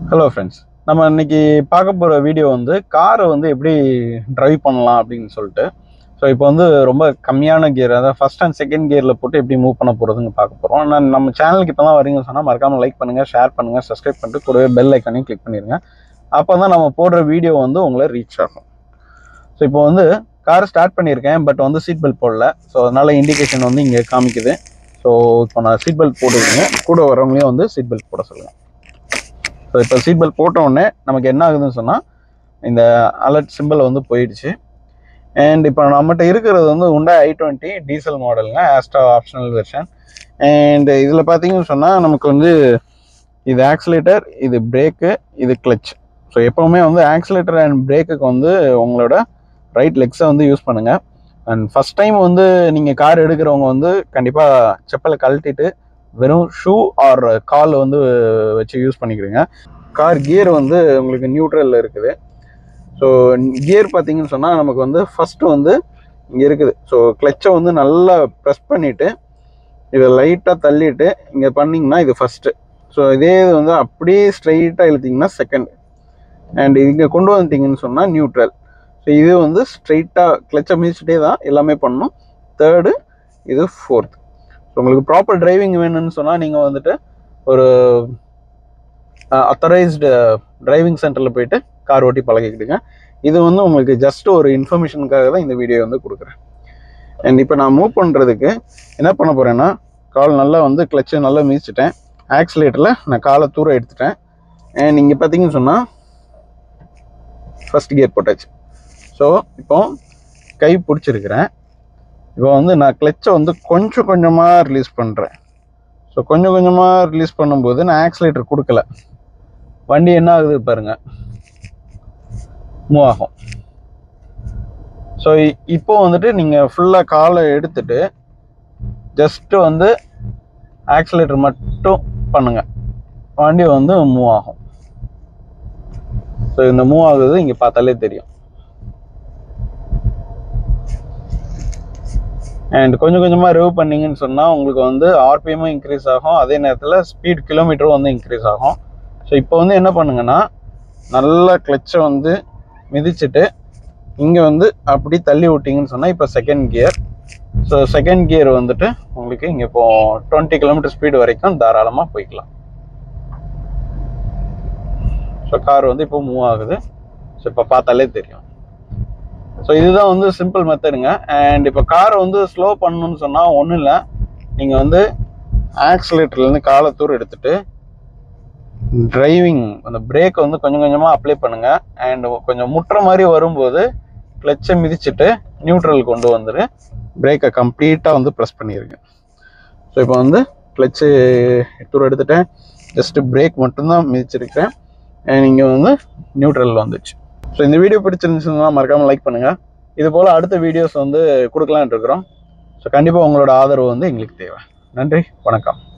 hello friends நம்ம இன்னைக்கு பார்க்க போகிற வீடியோ வந்து காரை வந்து எப்படி டிரைவ் பண்ணலாம் அப்படின்னு சொல்லிட்டு ஸோ இப்போ வந்து ரொம்ப கம்மியான கியர் அதாவது ஃபர்ஸ்ட் அண்ட் செகண்ட் கியரில் போட்டு எப்படி மூவ் பண்ண போகிறதுன்னு பார்க்க போகிறோம் நான் நம்ம சேனலுக்கு இப்போ தான் வரீங்கன்னு சொன்னால் மறக்காமல் லைக் பண்ணுங்கள் ஷேர் பண்ணுங்கள் சப்ஸ்கிரைப் பண்ணிட்டு கூடவே பெல் ஐக்கானையும் கிளிக் பண்ணிடுங்க அப்போ தான் நம்ம போடுற வீடியோ வந்து உங்களை ரீச் ஆகும் ஸோ இப்போ வந்து கார் ஸ்டார்ட் பண்ணியிருக்கேன் பட் வந்து சீட் பெல்ட் போடல ஸோ அதனால் இண்டிகேஷன் வந்து இங்கே காமிக்குது ஸோ இப்போ நான் சீட் பெல்ட் போட்டுருக்கேங்க கூட வரவங்களையும் வந்து சீட் பெல்ட் போட சொல்லுங்கள் ஸோ இப்போ சீட் பெல்ட் போட்ட உடனே நமக்கு என்ன ஆகுதுன்னு சொன்னால் இந்த அலர்ட் சிம்பிள் வந்து போயிடுச்சு அண்ட் இப்போ நம்மகிட்ட இருக்கிறது வந்து உண்டா ஐ டுவெண்ட்டி டீசல் மாடலுங்க ஆஸ்ட்ரா ஆப்ஷனல் வெர்ஷன் அண்ட் இதில் பார்த்தீங்கன்னு சொன்னால் நமக்கு வந்து இது ஆக்சிலேட்டர் இது பிரேக்கு இது கிளச் ஸோ எப்போவுமே வந்து ஆக்சிலேட்டர் அண்ட் பிரேக்குக்கு வந்து உங்களோட ரைட் லெக்ஸை வந்து யூஸ் பண்ணுங்கள் அண்ட் ஃபஸ்ட் டைம் வந்து நீங்கள் கார் எடுக்கிறவங்க வந்து கண்டிப்பாக செப்பலை கழட்டிட்டு வெறும் ஷூ ஆர் கால் வந்து வச்சு யூஸ் பண்ணிக்கிறீங்க கார் கியர் வந்து உங்களுக்கு நியூட்ரலில் இருக்குது ஸோ கியர் பார்த்தீங்கன்னு சொன்னால் நமக்கு வந்து ஃபஸ்ட்டு வந்து இங்கே இருக்குது ஸோ கிளச்சை வந்து நல்லா ப்ரெஸ் பண்ணிவிட்டு இதை லைட்டாக தள்ளிட்டு இங்கே பண்ணிங்கன்னா இது ஃபஸ்ட்டு ஸோ இதே இது வந்து அப்படியே ஸ்ட்ரைட்டாக இழுத்தீங்கன்னா செகண்ட் அண்ட் இங்கே கொண்டு வந்துட்டீங்கன்னு சொன்னால் நியூட்ரல் ஸோ இது வந்து ஸ்ட்ரைட்டாக கிளச்சை மிதிச்சுட்டே தான் எல்லாமே பண்ணணும் தேர்டு இது ஃபோர்த் ஸோ உங்களுக்கு ப்ராப்பர் டிரைவிங் வேணும்னு சொன்னால் நீங்கள் வந்துட்டு ஒரு அத்தரைஸ்டு டிரைவிங் சென்டரில் போயிட்டு கார் ஓட்டி பழகிக்கிடுங்க இது வந்து உங்களுக்கு ஜஸ்ட் ஒரு இன்ஃபர்மேஷனுக்காக தான் இந்த வீடியோ வந்து கொடுக்குறேன் அண்ட் இப்போ நான் மூவ் பண்ணுறதுக்கு என்ன பண்ண போகிறேன்னா கால் நல்லா வந்து கிளச்சை நல்லா மிதிச்சிட்டேன் ஆக்சிலேட்டரில் நான் காலை தூரம் எடுத்துட்டேன் அண்ட் இங்கே பார்த்தீங்கன்னு சொன்னால் ஃபஸ்ட் கியர் போட்டாச்சு ஸோ இப்போ கை பிடிச்சிருக்கிறேன் இப்போ வந்து நான் கிளச்சை வந்து கொஞ்சம் கொஞ்சமாக ரிலீஸ் பண்ணுறேன் ஸோ கொஞ்சம் கொஞ்சமாக ரிலீஸ் பண்ணும்போது நான் ஆக்சிலேட்டர் கொடுக்கல வண்டி என்ன ஆகுது பாருங்க மூவ் ஆகும் ஸோ இப்போ வந்துட்டு நீங்கள் ஃபுல்லாக காலை எடுத்துட்டு ஜஸ்ட்டு வந்து ஆக்சிலேட்டர் மட்டும் பண்ணுங்க வண்டி வந்து மூவ் ஆகும் ஸோ இந்த மூவ் ஆகுது இங்கே பார்த்தாலே தெரியும் அண்ட் கொஞ்சம் கொஞ்சமாக ரிவ் பண்ணீங்கன்னு சொன்னால் உங்களுக்கு வந்து ஆர்பிஎம்மும் இன்க்ரீஸ் ஆகும் அதே நேரத்தில் ஸ்பீட் கிலோமீட்டரும் வந்து இன்க்ரீஸ் ஆகும் ஸோ இப்போ வந்து என்ன பண்ணுங்கன்னா நல்லா கிளச்சை வந்து மிதிச்சுட்டு இங்கே வந்து அப்படி தள்ளி விட்டீங்கன்னு சொன்னால் இப்போ second gear so second gear வந்துட்டு உங்களுக்கு இங்கே இப்போ டுவெண்ட்டி கிலோமீட்டர் ஸ்பீடு வரைக்கும் தாராளமாக போய்க்கலாம் ஸோ கார் வந்து இப்போ மூவ் ஆகுது ஸோ இப்போ பார்த்தாலே தெரியும் ஸோ இதுதான் வந்து சிம்பிள் மெத்தடுங்க அண்ட் இப்போ காரை வந்து ஸ்லோ பண்ணணும்னு சொன்னால் ஒன்றும் இல்லை நீங்கள் வந்து ஆக்சிலேட்டர்லேருந்து காலை தூரம் எடுத்துட்டு டிரைவிங் அந்த பிரேக் வந்து கொஞ்சம் கொஞ்சமாக அப்ளை பண்ணுங்கள் அண்ட் கொஞ்சம் முட்டுற மாதிரி வரும்போது கிளச்சை மிதிச்சுட்டு நியூட்ரல் கொண்டு வந்துடு பிரேக்கை கம்ப்ளீட்டாக வந்து ப்ரெஸ் பண்ணிடுங்க ஸோ இப்போ வந்து கிளச்சு தூரம் எடுத்துட்டேன் ஜஸ்ட்டு பிரேக் மட்டும்தான் மிதிச்சிருக்கேன் அண்ட் இங்கே வந்து நியூட்ரல் வந்துச்சு ஸோ இந்த வீடியோ பிடிச்சிருந்துச்சுன்னா மறக்காமல் லைக் பண்ணுங்கள் இது போல் அடுத்த வீடியோஸ் வந்து கொடுக்கலான்னு இருக்கிறோம் ஸோ கண்டிப்பாக உங்களோட ஆதரவு வந்து எங்களுக்கு தேவை நன்றி வணக்கம்